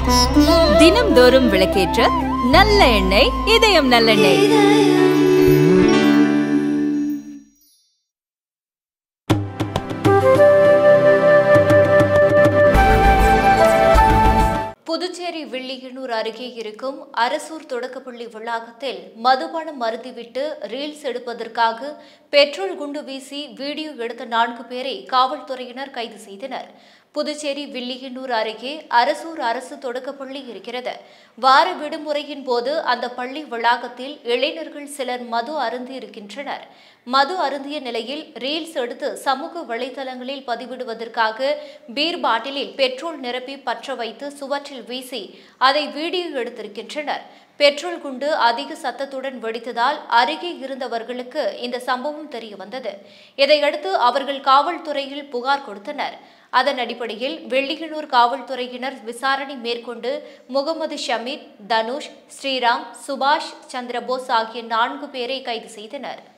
தினம்தோறும் விளக்கேற்ற நல்ல எண்ணெய் இதயம் நல்லெண்ணெய் புதுச்சேரி வில்லியனூர் அருகே இருக்கும் அரசூர் தொடக்கப்பள்ளி வளாகத்தில் மதுபானம் மருந்திவிட்டு ரீல்ஸ் எடுப்பதற்காக பெட்ரோல் குண்டு வீசி வீடியோ எடுத்த நான்கு பேரை காவல்துறையினர் கைது செய்தனர் புதுச்சேரி வில்லியனூர் அருகே அரசூர் அரசு தொடக்கப்பள்ளி இருக்கிறது வார விடுமுறையின் போது அந்த பள்ளி வளாகத்தில் இளைஞர்கள் சிலர் மது அருந்தி இருக்கின்றனர் மது அருந்திய நிலையில் ரீல்ஸ் எடுத்து சமூக வலைதளங்களில் பதிவிடுவதற்காக பீர் பாட்டிலில் பெட்ரோல் நிரப்பி பற்ற வைத்து சுவற்றில் வீசி அதை வீடியோ எடுத்திருக்கின்றனர் பெட்ரோல் குண்டு அதிக சத்தத்துடன் வெடித்ததால் அருகே இருந்தவர்களுக்கு இந்த சம்பவம் தெரிய வந்தது இதையடுத்து அவர்கள் காவல்துறையில் புகார் கொடுத்தனர் அதன் அடிப்படையில் வெள்ளியனூர் காவல்துறையினர் விசாரணை மேற்கொண்டு முகமது ஷமீத் தனுஷ் ஸ்ரீராம் சுபாஷ் சந்திரபோஸ் ஆகிய நான்கு பேரை கைது செய்தனர்